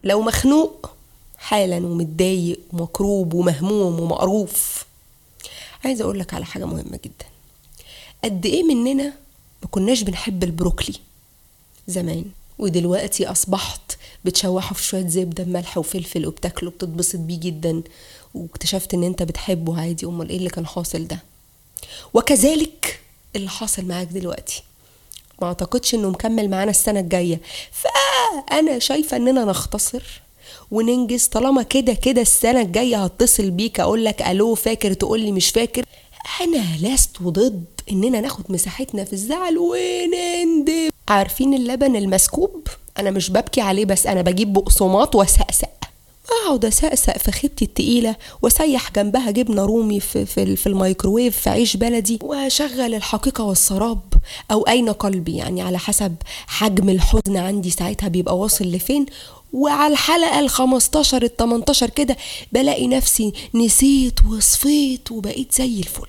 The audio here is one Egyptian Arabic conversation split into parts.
لو مخنوق حالا ومتضايق ومكروب ومهموم ومقروف عايزه اقول لك على حاجه مهمه جدا قد ايه مننا ما كناش بنحب البروكلي زمان ودلوقتي اصبحت بتشوحه في شويه زبده بملح وفلفل وبتاكله بتتبسط بيه جدا واكتشفت ان انت بتحبه عادي امال ايه اللي كان حاصل ده وكذلك اللي حاصل معاك دلوقتي ما اعتقدش انه مكمل معانا السنه الجايه فانا شايفه اننا نختصر وننجز طالما كده كده السنه الجايه هتصل بيك اقول لك الو فاكر تقول لي مش فاكر انا لست ضد اننا ناخد مساحتنا في الزعل ونندب عارفين اللبن المسكوب انا مش ببكي عليه بس انا بجيب بقسماط وسقسق اقعد اسقسق في خيبتي التقيله واسيح جنبها جبنه رومي في في, في الميكروويف في عيش بلدي واشغل الحقيقه والسراب او اين قلبي يعني على حسب حجم الحزن عندي ساعتها بيبقى واصل لفين وعلى الحلقة ال 15 ال 18 كده بلاقي نفسي نسيت وصفيت وبقيت زي الفل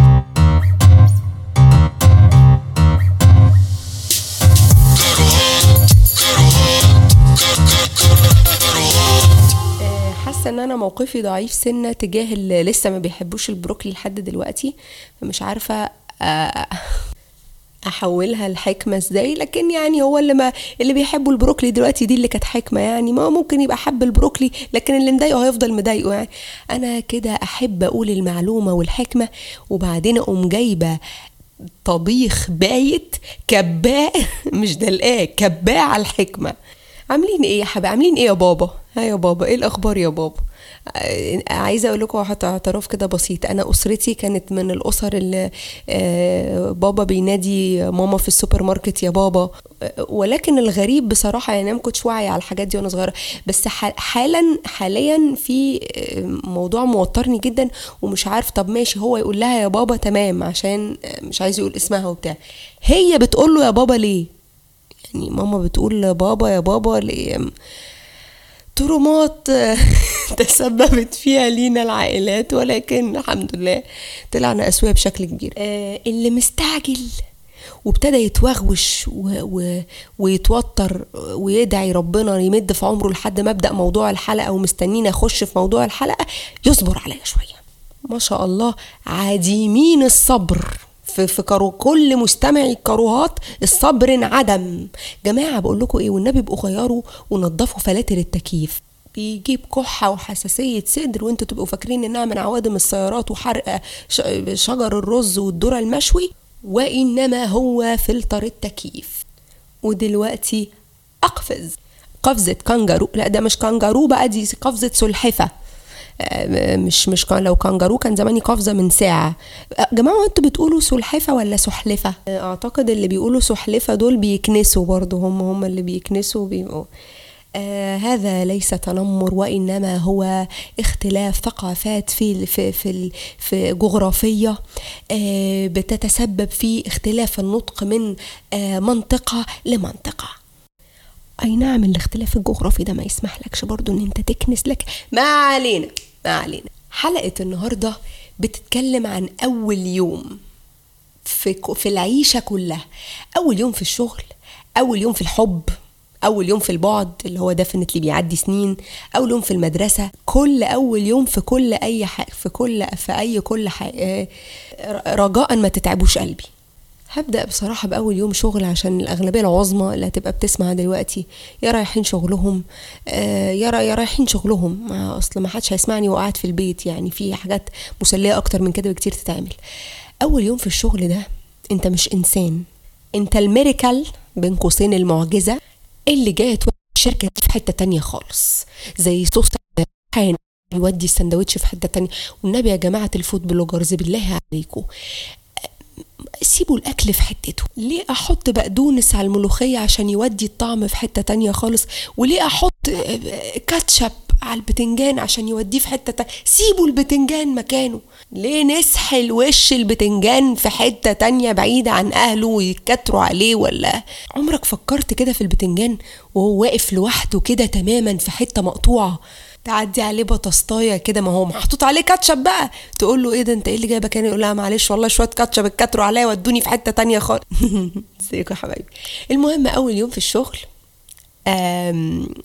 آه، حاسه ان انا موقفي ضعيف سنه تجاه اللي لسه ما بيحبوش البروكلي لحد دلوقتي فمش عارفه آه، احولها لحكمه ازاي لكن يعني هو اللي ما اللي بيحبوا البروكلي دلوقتي دي اللي كانت حكمه يعني ما هو ممكن يبقى حب البروكلي لكن اللي مضايقه هيفضل مضايقه يعني انا كده احب اقول المعلومه والحكمه وبعدين اقوم جايبه طبيخ بايت كباء مش دلقاه كباء على الحكمه عاملين ايه يا حبايبي عاملين ايه يا بابا ها يا بابا ايه الاخبار يا بابا آه، عايزه اقول لكم حتى اعتراف كده بسيط انا اسرتي كانت من الاسر اللي آه، بابا بينادي ماما في السوبر ماركت يا بابا آه، ولكن الغريب بصراحه يعني انا ما كنتش واعيه على الحاجات دي وانا صغيره بس ح- حالا حاليا في آه، موضوع موترني جدا ومش عارف طب ماشي هو يقول لها يا بابا تمام عشان آه، مش عايز يقول اسمها وبتاع هي بتقول له يا بابا ليه يعني ماما بتقول بابا يا بابا ليه ترومات تسببت فيها لينا العائلات ولكن الحمد لله طلعنا أسوية بشكل كبير آه، اللي مستعجل وابتدى يتوغوش و... و... ويتوتر ويدعي ربنا يمد في عمره لحد ما ابدا موضوع الحلقه ومستنيني اخش في موضوع الحلقه يصبر عليا شويه ما شاء الله عديمين الصبر في في كرو كل مستمعي الكروهات الصبر انعدم جماعه بقول لكم ايه والنبي ابقوا غيروا ونضفوا فلاتر التكييف بيجيب كحة وحساسية صدر وانتوا تبقوا فاكرين انها من عوادم السيارات وحرق ش- شجر الرز والذرة المشوي وانما هو فلتر التكييف ودلوقتي اقفز قفزة كانجارو لا ده مش كانجارو بقى دي قفزة سلحفة آه، مش مش كان لو كانجارو كان زماني قفزه من ساعه آه، جماعه انتوا بتقولوا سلحفه ولا سحلفه آه، اعتقد اللي بيقولوا سحلفه دول بيكنسوا برضو هم هم اللي بيكنسوا بيبقوا آه هذا ليس تنمر وانما هو اختلاف ثقافات في في في, في جغرافيه آه بتتسبب في اختلاف النطق من آه منطقه لمنطقه اي نعم الاختلاف الجغرافي ده ما يسمح لكش برضو ان انت تكنس لك ما علينا ما علينا حلقة النهاردة بتتكلم عن اول يوم في ك- في العيشة كلها اول يوم في الشغل اول يوم في الحب اول يوم في البعد اللي هو ديفنتلي بيعدي سنين اول يوم في المدرسة كل اول يوم في كل اي حاجة في كل في اي كل حاجة رجاء ما تتعبوش قلبي هبدأ بصراحة بأول يوم شغل عشان الأغلبية العظمى اللي هتبقى بتسمع دلوقتي يا رايحين شغلهم آه، يا را- يا رايحين شغلهم ما أصل ما حدش هيسمعني وقاعد في البيت يعني في حاجات مسلية أكتر من كده بكتير تتعمل أول يوم في الشغل ده أنت مش إنسان أنت الميريكال بين قوسين المعجزة اللي جاية تودي الشركة دي في حتة تانية خالص زي صوص حان يودي السندوتش في حتة تانية والنبي يا جماعة الفود بلوجرز بالله عليكم سيبوا الاكل في حتته ليه احط بقدونس على الملوخيه عشان يودي الطعم في حته تانية خالص وليه احط آه، كاتشب على البتنجان عشان يوديه في حته تانية سيبوا البتنجان مكانه ليه نسحل وش البتنجان في حته تانية بعيده عن اهله ويتكتروا عليه ولا عمرك فكرت كده في البتنجان وهو واقف لوحده كده تماما في حته مقطوعه تعدي عليه بطسطايه كده ما هو محطوط عليه كاتشب بقى تقول له ايه ده انت ايه اللي جايبك هنا يقول لها معلش والله شويه كاتشب اتكتروا عليا ودوني في حته تانية خالص ازيكم يا حبايبي المهم اول يوم في الشغل آم،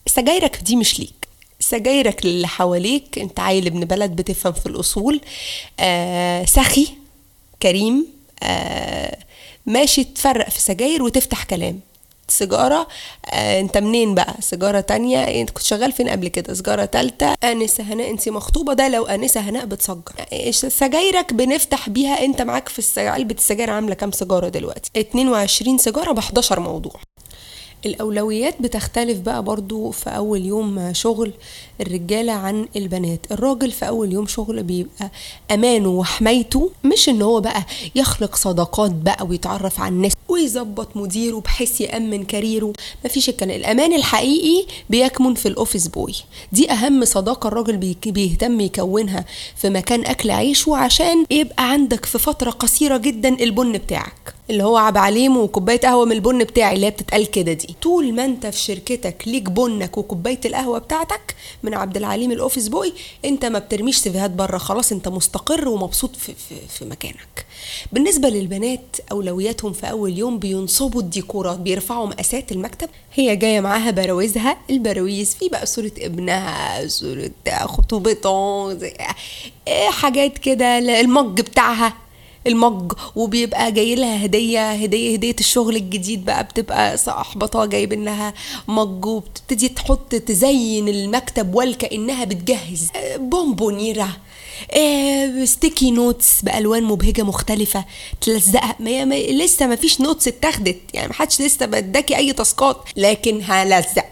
سجايرك دي مش ليك سجايرك اللي حواليك انت عيل ابن بلد بتفهم في الاصول آه سخي كريم آه ماشي تفرق في سجاير وتفتح كلام سيجارة آه انت منين بقى سيجارة تانية انت كنت شغال فين قبل كده سيجارة تالتة انسة هناء انت مخطوبة ده لو انسة هناء بتسجر سجايرك بنفتح بيها انت معاك في السج... علبة السجاير عاملة كام سيجارة دلوقتي 22 سيجارة ب 11 موضوع الأولويات بتختلف بقى برضو في أول يوم شغل الرجالة عن البنات الراجل في أول يوم شغل بيبقى أمانه وحمايته مش إن هو بقى يخلق صداقات بقى ويتعرف على الناس ويظبط مديره بحيث يأمن كاريره مفيش الكلام الأمان الحقيقي بيكمن في الأوفيس بوي دي أهم صداقة الراجل بيهتم يكونها في مكان أكل عيشه عشان يبقى عندك في فترة قصيرة جدا البن بتاعك اللي هو عب عليم وكوبايه قهوه من البن بتاعي اللي هي بتتقال كده دي طول ما انت في شركتك ليك بنك وكوبايه القهوه بتاعتك من عبد العليم الاوفيس بوي انت ما بترميش سيفيهات بره خلاص انت مستقر ومبسوط في, في, في مكانك بالنسبه للبنات اولوياتهم في اول يوم بينصبوا الديكورات بيرفعوا مقاسات المكتب هي جايه معاها براويزها البراويز في بقى صوره ابنها صوره خطوبتها حاجات كده المج بتاعها المج وبيبقى جاي لها هديه هديه هديه الشغل الجديد بقى بتبقى صاحبتها جايبين لها مج وبتبتدي تحط تزين المكتب والكانها بتجهز بونبونيره آه ستيكي نوتس بالوان مبهجه مختلفه تلزقها ما, ما لسه ما فيش نوتس اتاخدت يعني ما حدش لسه بداكي اي تاسكات لكن هلزق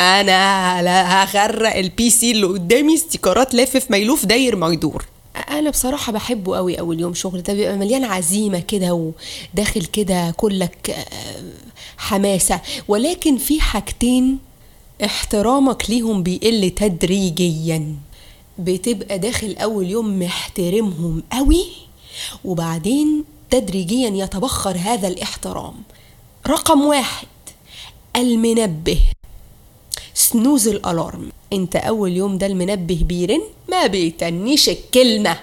انا هغرق البي سي اللي قدامي استيكرات لافف ميلوف داير ما يدور انا بصراحه بحبه قوي اول يوم شغل ده بيبقى مليان عزيمه كده وداخل كده كلك حماسه ولكن في حاجتين احترامك ليهم بيقل تدريجيا بتبقى داخل اول يوم محترمهم قوي وبعدين تدريجيا يتبخر هذا الاحترام رقم واحد المنبه سنوز الالارم انت اول يوم ده المنبه بيرن ما بيتنيش الكلمه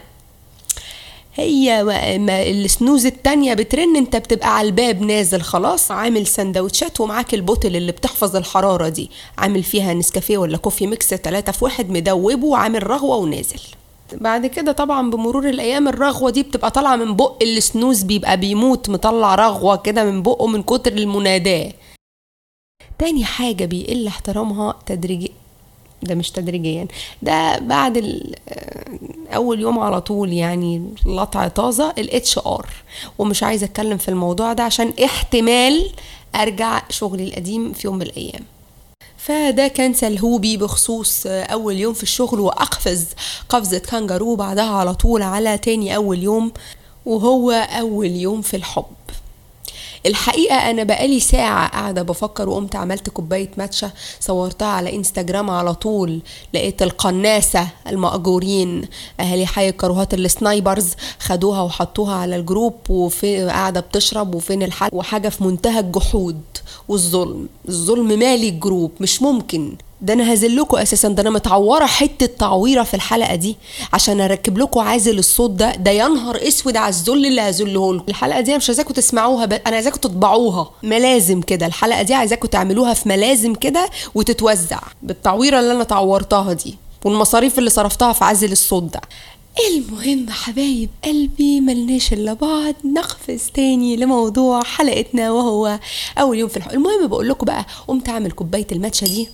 هي ما السنوز التانية بترن انت بتبقى على الباب نازل خلاص عامل سندوتشات ومعاك البوتل اللي بتحفظ الحرارة دي عامل فيها نسكافيه ولا كوفي ميكس تلاتة في واحد مدوبه وعامل رغوة ونازل بعد كده طبعا بمرور الايام الرغوه دي بتبقى طالعه من بق السنوز بيبقى بيموت مطلع رغوه كده من بقه من كتر المناداه تاني حاجة بيقل احترامها تدريجيا ده مش تدريجيا ده بعد اول يوم على طول يعني لطع طازه الاتش ار ومش عايزه اتكلم في الموضوع ده عشان احتمال ارجع شغلي القديم في يوم من الايام فده كان سلهوبي بخصوص اول يوم في الشغل واقفز قفزه كانجارو بعدها على طول على تاني اول يوم وهو اول يوم في الحب الحقيقة أنا بقالي ساعة قاعدة بفكر وقمت عملت كوباية ماتشا صورتها على انستجرام على طول لقيت القناسة المأجورين أهالي حي الكروهات السنايبرز خدوها وحطوها على الجروب وفي قاعدة بتشرب وفين الحل وحاجة في منتهى الجحود والظلم الظلم مالي الجروب مش ممكن ده انا هزل لكم اساسا ده انا متعوره حته تعويره في الحلقه دي عشان اركب لكم عازل الصوت ده ده يا نهار اسود على الذل اللي هذله لكم الحلقه دي مش عايزاكم تسمعوها ب... انا عايزاكم تطبعوها ملازم كده الحلقه دي عايزاكم تعملوها في ملازم كده وتتوزع بالتعويره اللي انا تعورتها دي والمصاريف اللي صرفتها في عزل الصوت ده المهم حبايب قلبي ملناش الا بعض نقفز تاني لموضوع حلقتنا وهو اول يوم في الحب المهم بقول لكم بقى قمت اعمل كوبايه الماتشا دي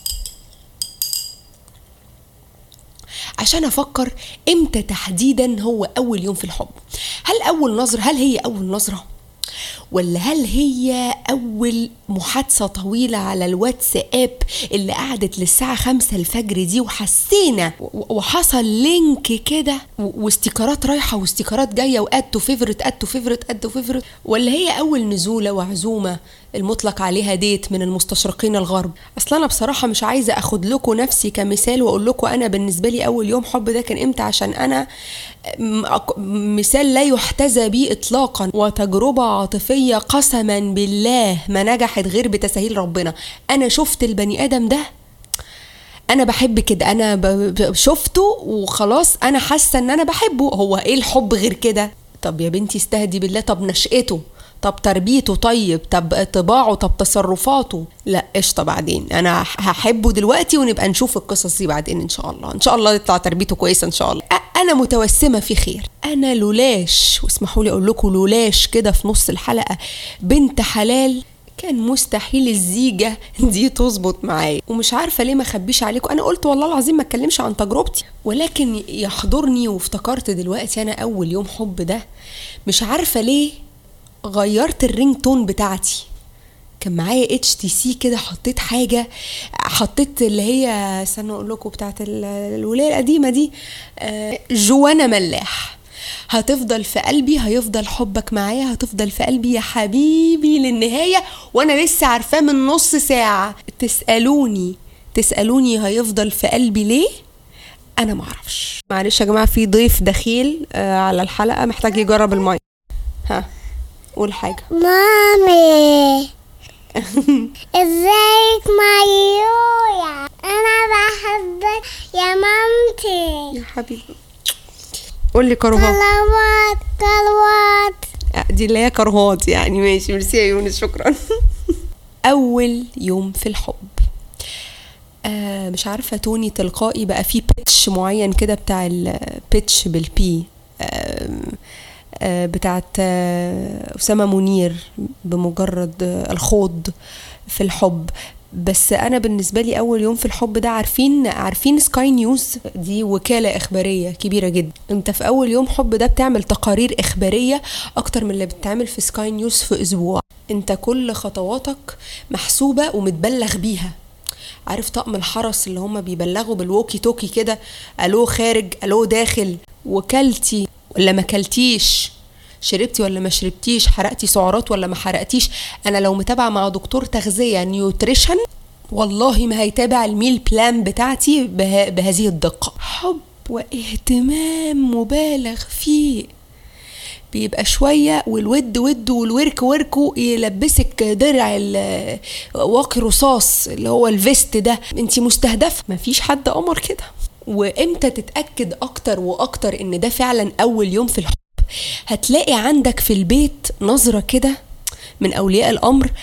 عشان افكر امتى تحديدا هو اول يوم في الحب هل اول نظره هل هي اول نظره ولا هل هي أول محادثة طويلة على الواتساب اللي قعدت للساعة خمسة الفجر دي وحسينا وحصل لينك كده واستيكرات رايحة واستيكرات جاية واد تو فيفرت اد تو فيفرت اد تو فيفرت ولا هي أول نزولة وعزومة المطلق عليها ديت من المستشرقين الغرب اصلا انا بصراحه مش عايزه اخد لكم نفسي كمثال واقول لكم انا بالنسبه لي اول يوم حب ده كان امتى عشان انا مثال لا يحتذى به اطلاقا وتجربه عاطفيه قسما بالله ما نجحت غير بتسهيل ربنا انا شفت البني ادم ده انا بحب كده انا شفته وخلاص انا حاسه ان انا بحبه هو ايه الحب غير كده طب يا بنتي استهدي بالله طب نشأته طب تربيته طيب طب طباعه طب تصرفاته لا قشطه بعدين انا هحبه دلوقتي ونبقى نشوف القصص دي بعدين ان شاء الله ان شاء الله يطلع تربيته كويسه ان شاء الله انا متوسمه في خير انا لولاش واسمحوا لي اقول لكم لولاش كده في نص الحلقه بنت حلال كان مستحيل الزيجة دي تظبط معايا ومش عارفة ليه ما خبيش عليكم أنا قلت والله العظيم ما اتكلمش عن تجربتي ولكن يحضرني وافتكرت دلوقتي أنا أول يوم حب ده مش عارفة ليه غيرت الرينج تون بتاعتي كان معايا اتش تي سي كده حطيت حاجه حطيت اللي هي استنى اقول لكم بتاعت الولايه القديمه دي آه، جوانا ملاح هتفضل في قلبي هيفضل حبك معايا هتفضل في قلبي يا حبيبي للنهايه وانا لسه عارفاه من نص ساعه تسالوني تسالوني هيفضل في قلبي ليه انا معرفش معلش يا جماعه في ضيف دخيل آه، على الحلقه محتاج يجرب الماء ها قول حاجه مامي ازيك مايويا انا بحبك يا مامتي يا حبيبي قول لي كرهات كروات كروات دي اللي هي كرهات يعني ماشي ميرسي يا يونس شكرا اول يوم في الحب آه مش عارفه توني تلقائي بقى فيه بيتش معين كده بتاع البيتش بالبي آه آه بتاعت آه أسامة منير بمجرد آه الخوض في الحب بس انا بالنسبه لي اول يوم في الحب ده عارفين عارفين سكاي نيوز دي وكاله اخباريه كبيره جدا انت في اول يوم حب ده بتعمل تقارير اخباريه اكتر من اللي بتتعمل في سكاي نيوز في اسبوع انت كل خطواتك محسوبه ومتبلغ بيها عارف طقم الحرس اللي هم بيبلغوا بالووكي توكي كده الو خارج الو داخل وكلتي ولا ما كلتيش شربتي ولا ما شربتيش حرقتي سعرات ولا ما حرقتيش انا لو متابعه مع دكتور تغذيه نيوتريشن والله ما هيتابع الميل بلان بتاعتي به... بهذه الدقه حب واهتمام مبالغ فيه بيبقى شوية والود ود والورك وركو يلبسك درع واقي رصاص اللي هو الفيست ده انت مستهدفة مفيش حد امر كده وامتى تتأكد اكتر واكتر ان ده فعلا اول يوم في الحب هتلاقي عندك في البيت نظرة كده من أولياء الأمر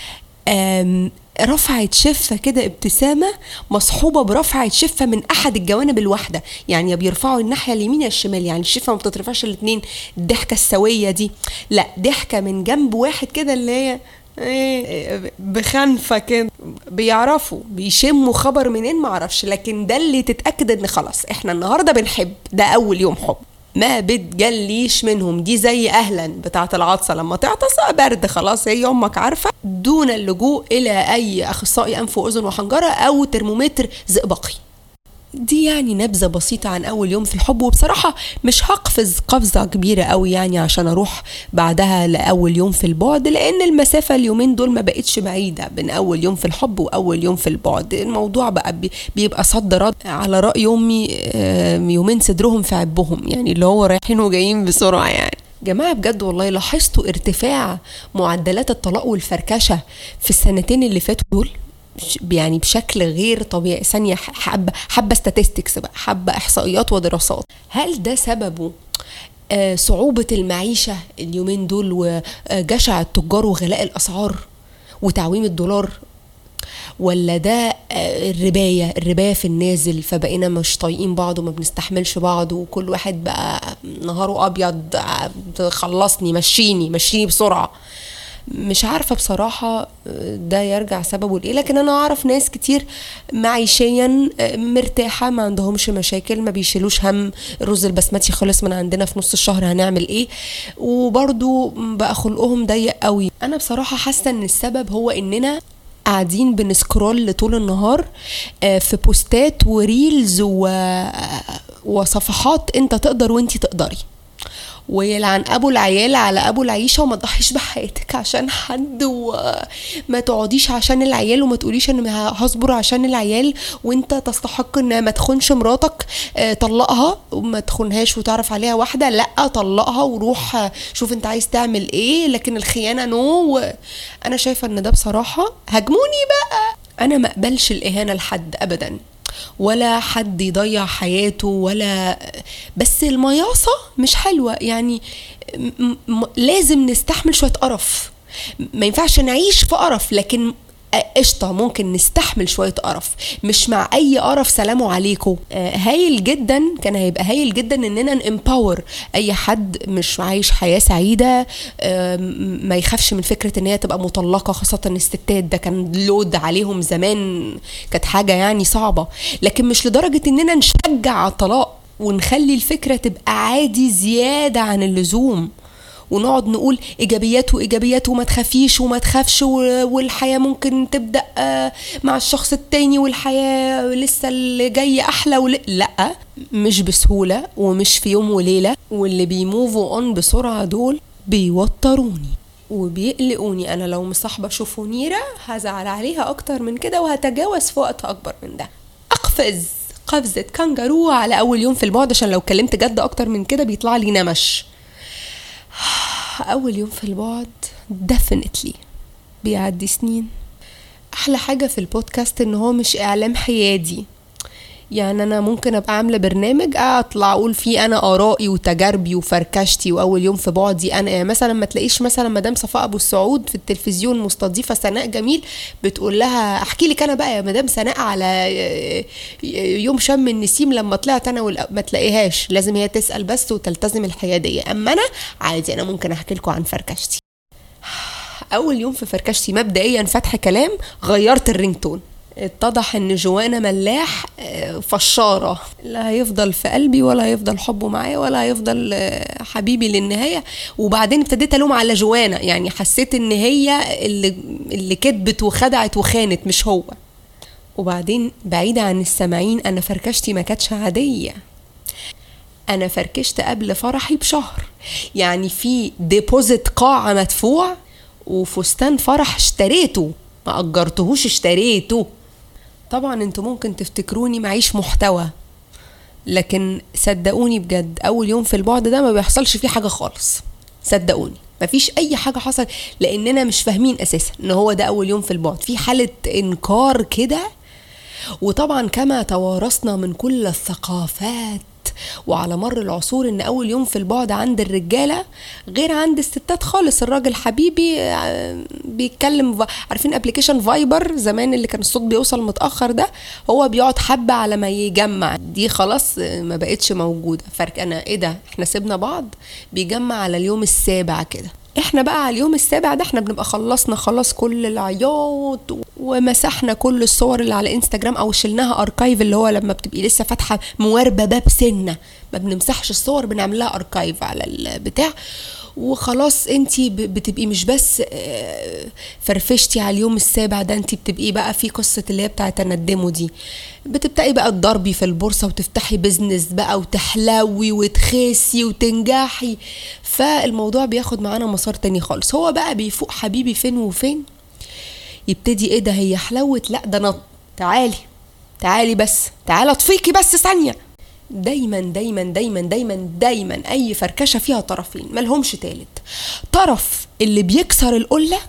رفعة شفة كده ابتسامة مصحوبة برفعة شفة من أحد الجوانب الواحدة يعني يا بيرفعوا الناحية اليمين يا الشمال يعني الشفة ما بتترفعش الاتنين الضحكة السوية دي لا ضحكة من جنب واحد كده اللي هي ايه بخنفه كده بيعرفوا بيشموا خبر منين معرفش لكن ده اللي تتاكد ان خلاص احنا النهارده بنحب ده اول يوم حب ما بتجليش منهم دي زي اهلا بتاعه العطسه لما تعطس برد خلاص هي امك عارفه دون اللجوء الى اي اخصائي انف واذن وحنجره او ترمومتر زئبقي دي يعني نبذه بسيطه عن اول يوم في الحب وبصراحه مش هقفز قفزه كبيره قوي يعني عشان اروح بعدها لاول يوم في البعد لان المسافه اليومين دول ما بقتش بعيده بين اول يوم في الحب واول يوم في البعد الموضوع بقى بيبقى صد رد على راي امي يومين صدرهم في عبهم يعني اللي هو رايحين وجايين بسرعه يعني جماعة بجد والله لاحظتوا ارتفاع معدلات الطلاق والفركشة في السنتين اللي فاتوا دول يعني بشكل غير طبيعي ثانيه حبه حبه statistics بقى حبه احصائيات ودراسات هل ده سببه آه صعوبة المعيشة اليومين دول وجشع التجار وغلاء الأسعار وتعويم الدولار ولا ده الرباية الرباية في النازل فبقينا مش طايقين بعض وما بنستحملش بعض وكل واحد بقى نهاره أبيض خلصني مشيني مشيني بسرعة مش عارفه بصراحه ده يرجع سببه لايه لكن انا اعرف ناس كتير معيشيا مرتاحه ما عندهمش مشاكل ما بيشيلوش هم الرز البسمتي خلص من عندنا في نص الشهر هنعمل ايه وبرضو بقى خلقهم ضيق قوي انا بصراحه حاسه ان السبب هو اننا قاعدين بنسكرول طول النهار في بوستات وريلز وصفحات انت تقدر وانت تقدري ويلعن ابو العيال على ابو العيشه وما تضحيش بحياتك عشان حد وما تقعديش عشان العيال وما تقوليش انا هصبر عشان العيال وانت تستحق ان ما تخونش مراتك طلقها وما تخونهاش وتعرف عليها واحده لا طلقها وروح شوف انت عايز تعمل ايه لكن الخيانه نو انا شايفه ان ده بصراحه هجموني بقى انا ما اقبلش الاهانه لحد ابدا ولا حد يضيع حياته ولا بس المياصة مش حلوة يعني م- م- لازم نستحمل شوية قرف ما ينفعش نعيش في قرف لكن قشطه ممكن نستحمل شويه قرف مش مع اي قرف سلام عليكم آه، هايل جدا كان هيبقى هايل جدا اننا نامباور اي حد مش عايش حياه سعيده آه، م- ما يخافش من فكره ان هي تبقى مطلقه خاصه الستات ده كان لود عليهم زمان كانت حاجه يعني صعبه لكن مش لدرجه اننا نشجع على الطلاق ونخلي الفكره تبقى عادي زياده عن اللزوم ونقعد نقول ايجابيات وايجابيات وما تخافيش وما تخافش و- والحياه ممكن تبدا آه، مع الشخص التاني والحياه لسه اللي جاي احلى ول... لا مش بسهوله ومش في يوم وليله واللي بيموفوا اون بسرعه دول بيوتروني وبيقلقوني انا لو مصاحبه شوفونيره هزعل عليها اكتر من كده وهتجاوز في وقت اكبر من ده اقفز قفزة كانجارو على أول يوم في البعد عشان لو اتكلمت جد أكتر من كده بيطلع لي نمش أول يوم في البعد definitely بيعدي سنين أحلى حاجة في البودكاست إن هو مش إعلام حيادي يعني أنا ممكن أبقى عاملة برنامج أطلع أقول فيه أنا آرائي وتجاربي وفركشتي وأول يوم في بعدي أنا يعني مثلا ما تلاقيش مثلا مدام صفاء أبو السعود في التلفزيون مستضيفة سناء جميل بتقول لها أحكي لك أنا بقى يا مدام سناء على يوم شم النسيم لما طلعت أنا والأ... ما تلاقيهاش لازم هي تسأل بس وتلتزم الحيادية أما أنا عادي أنا ممكن أحكي لكم عن فركشتي اول يوم في فركشتي مبدئيا فتح كلام غيرت الرينجتون اتضح ان جوانا ملاح آه، فشارة لا هيفضل في قلبي ولا هيفضل حبه معايا ولا هيفضل آه، حبيبي للنهاية وبعدين ابتديت الوم على جوانا يعني حسيت ان هي اللي, اللي كدبت وخدعت وخانت مش هو وبعدين بعيدة عن السامعين انا فركشتي ما كانتش عادية انا فركشت قبل فرحي بشهر يعني في ديبوزيت قاعة مدفوع وفستان فرح اشتريته ما اجرتهوش اشتريته طبعا انتوا ممكن تفتكروني معيش محتوى لكن صدقوني بجد اول يوم في البعد ده ما بيحصلش فيه حاجه خالص صدقوني مفيش اي حاجه حصل لاننا مش فاهمين اساسا ان هو ده اول يوم في البعد في حاله انكار كده وطبعا كما توارثنا من كل الثقافات وعلى مر العصور ان اول يوم في البعد عند الرجاله غير عند الستات خالص الراجل حبيبي آه، بيتكلم ف- عارفين ابلكيشن فايبر زمان اللي كان الصوت بيوصل متاخر ده هو بيقعد حبه على ما يجمع دي خلاص آه، ما بقتش موجوده فرق انا ايه ده احنا سيبنا بعض بيجمع على اليوم السابع كده احنا بقى على اليوم السابع ده احنا بنبقى خلصنا خلاص كل العياط ومسحنا كل الصور اللي على انستجرام او شلناها اركايف اللي هو لما بتبقي لسه فاتحه مواربه باب سنه ما بنمسحش الصور بنعمل لها اركايف على البتاع وخلاص انت بتبقي مش بس آه، فرفشتي على اليوم السابع ده انت بتبقي بقى في قصه اللي هي بتاعه تندمه دي بتبداي بقى تضربي في البورصه وتفتحي بيزنس بقى وتحلوي وتخسي وتنجحي فالموضوع بياخد معانا مسار تاني خالص هو بقى بيفوق حبيبي فين وفين يبتدي ايه ده هي حلوت لا ده انا تعالي تعالي بس تعالى اطفيكي بس ثانيه دايما دايما دايما دايما دايما اي فركشه فيها طرفين ملهمش تالت طرف اللي بيكسر القله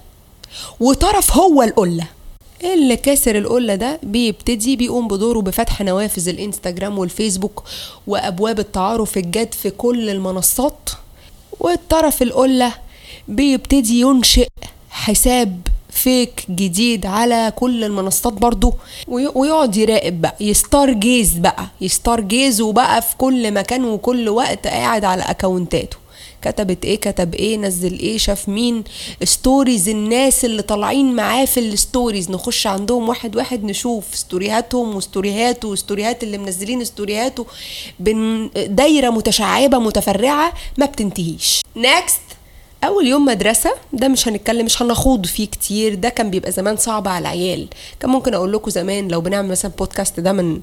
وطرف هو القله اللي كاسر القلة ده بيبتدي بيقوم بدوره بفتح نوافذ الانستجرام والفيسبوك وابواب التعارف الجاد في كل المنصات والطرف القلة بيبتدي ينشئ حساب فيك جديد على كل المنصات برضو وي- ويقعد يراقب بقى يستار جيز بقى يستار جيز وبقى في كل مكان وكل وقت قاعد على اكونتاته كتبت ايه كتب ايه نزل ايه شاف مين ستوريز الناس اللي طالعين معاه في الستوريز نخش عندهم واحد واحد نشوف ستوريهاتهم وستوريهاته وستوريهات اللي منزلين ستوريهاته بن دايره متشعبه متفرعه ما بتنتهيش نيكست اول يوم مدرسه ده مش هنتكلم مش هنخوض فيه كتير ده كان بيبقى زمان صعب على العيال كان ممكن اقول لكم زمان لو بنعمل مثلا بودكاست ده من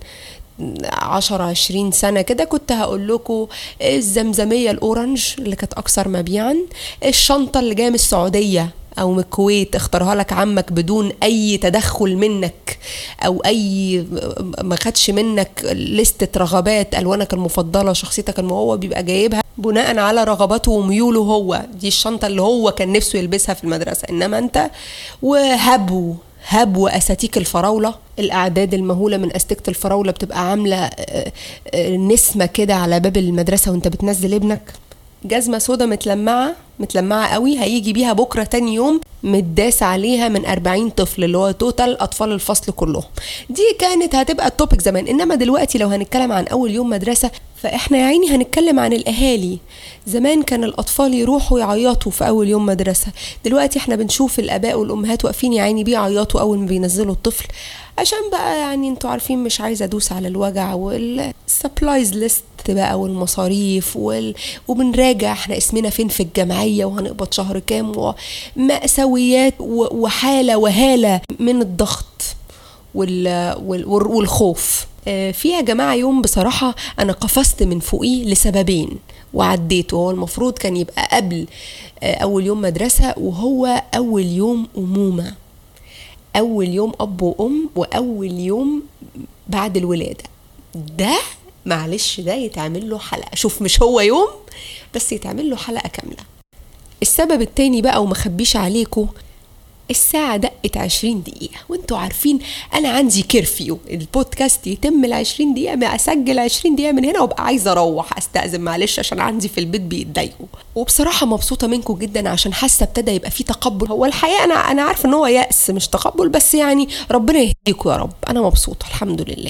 عشرة عشرين سنة كده كنت هقول لكم الزمزمية الأورنج اللي كانت أكثر مبيعا الشنطة اللي جاية من السعودية أو من الكويت اختارها لك عمك بدون أي تدخل منك أو أي ما خدش منك لستة رغبات ألوانك المفضلة شخصيتك الم- هو بيبقى جايبها بناء على رغباته وميوله هو دي الشنطة اللي هو كان نفسه يلبسها في المدرسة إنما أنت وهبو هبو اساتيك الفراوله الاعداد المهوله من استيكه الفراوله بتبقى عامله آه، آه، نسمه كده على باب المدرسه وانت بتنزل ابنك جزمه سودا متلمعه متلمعه قوي هيجي بيها بكره تاني يوم متداس عليها من 40 طفل اللي هو توتال اطفال الفصل كلهم دي كانت هتبقى التوبيك زمان انما دلوقتي لو هنتكلم عن اول يوم مدرسه فاحنا يا عيني هنتكلم عن الاهالي زمان كان الاطفال يروحوا يعيطوا في اول يوم مدرسه دلوقتي احنا بنشوف الاباء والامهات واقفين يا عيني بيعيطوا اول ما بينزلوا الطفل عشان بقى يعني انتوا عارفين مش عايزه ادوس على الوجع والسبلايز ليست بقى والمصاريف وال... وبنراجع احنا اسمنا فين في الجمعيه وهنقبض شهر كام ومأساويات و... وحاله وهاله من الضغط وال... وال... والخوف آه، في يا جماعه يوم بصراحه انا قفزت من فوقيه لسببين وعديته هو المفروض كان يبقى قبل آه، اول يوم مدرسه وهو اول يوم امومه اول يوم اب وام واول يوم بعد الولاده ده معلش ده يتعمل له حلقه شوف مش هو يوم بس يتعمل له حلقه كامله السبب التاني بقى ومخبيش عليكم الساعة دقت عشرين دقيقة وانتوا عارفين انا عندي كيرفيو البودكاست يتم العشرين دقيقة ما اسجل عشرين دقيقة من هنا وابقى عايزة اروح استأذن معلش عشان عندي في البيت بيتضايقوا وبصراحة مبسوطة منكم جدا عشان حاسة ابتدى يبقى في تقبل هو الحقيقة انا انا عارفة ان هو يأس مش تقبل بس يعني ربنا يهديكم يا رب انا مبسوطة الحمد لله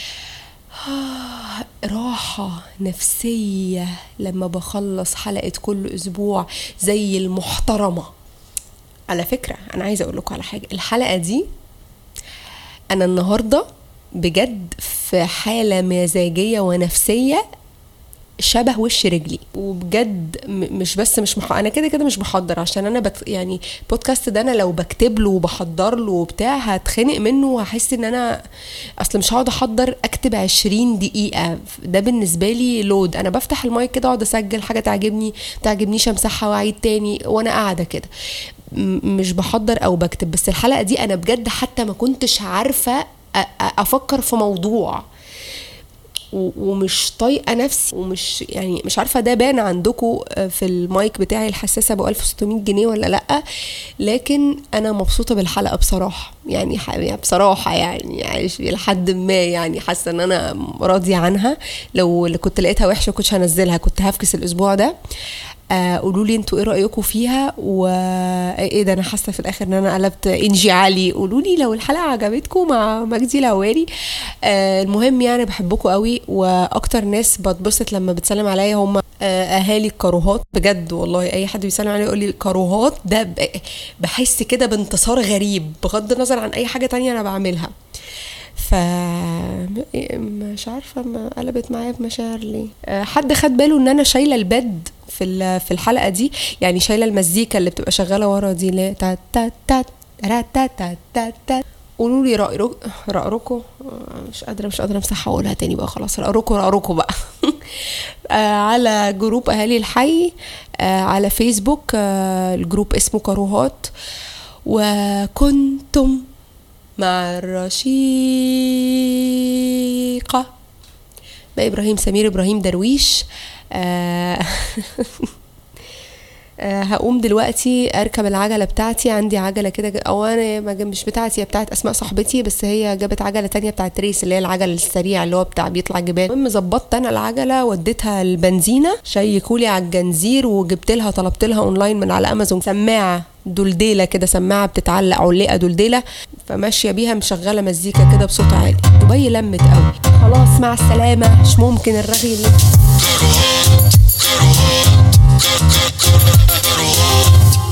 راحة نفسية لما بخلص حلقة كل أسبوع زي المحترمة على فكرة أنا عايزة أقول لكم على حاجة الحلقة دي أنا النهاردة بجد في حالة مزاجية ونفسية شبه وش رجلي وبجد م- مش بس مش مح... انا كده كده مش بحضر عشان انا بت... يعني بودكاست ده انا لو بكتب له وبحضر له وبتاع هتخنق منه وهحس ان انا اصل مش هقعد احضر اكتب 20 دقيقه ده بالنسبه لي لود انا بفتح المايك كده اقعد اسجل حاجه تعجبني تعجبنيش امسحها واعيد تاني وانا قاعده كده م- مش بحضر او بكتب بس الحلقه دي انا بجد حتى ما كنتش عارفه أ- أ- افكر في موضوع و- ومش طايقه نفسي ومش يعني مش عارفه ده بان عندكم في المايك بتاعي الحساسه ابو 1600 جنيه ولا لا لكن انا مبسوطه بالحلقه بصراحه يعني ح- يعني بصراحه يعني, يعني لحد ما يعني حاسه ان انا راضيه عنها لو اللي كنت لقيتها وحشه كنتش هنزلها كنت هفكس الاسبوع ده آه قولوا لي انتوا ايه رايكم فيها وايه ده انا حاسه في الاخر ان انا قلبت انجي علي قولوا لي لو الحلقه عجبتكم مع مجدي الهواري آه المهم يعني بحبكم قوي واكتر ناس بتبسط لما بتسلم عليا هم آه اهالي الكروهات بجد والله اي حد بيسلم عليا يقول لي كروهات ده ب- بحس كده بانتصار غريب بغض النظر عن اي حاجه تانية انا بعملها ف مش عارفه ما قلبت معايا بمشاعر ليه آه، حد خد باله ان انا شايله البد في ال- في الحلقه دي يعني شايله المزيكا اللي بتبقى شغاله ورا دي اللي هي تا تا تا را تا تا تا تا قولوا لي رأيكم رأيكم مش قادره مش قادره امسحها واقولها تاني بقى خلاص رأيكم رأيكم بقى آه، على جروب اهالي الحي آه، على فيسبوك آه، الجروب اسمه كروهات وكنتم مع الرشيقة بقى إبراهيم سمير إبراهيم درويش آه آه، هقوم دلوقتي اركب العجله بتاعتي عندي عجله كده ج- او انا ما ج- مش بتاعتي هي بتاعت اسماء صاحبتي بس هي جابت عجله تانية بتاعت ريس اللي هي العجل السريع اللي هو بتاع بيطلع جبال المهم ظبطت انا العجله وديتها البنزينه شيكولي على الجنزير وجبت لها طلبت لها اونلاين من على امازون سماعه دلديله كده سماعه بتتعلق علقه دلديله فماشيه بيها مشغله مزيكا كده بصوت عالي دبي لمت قوي خلاص مع السلامه مش ممكن الرغي اللي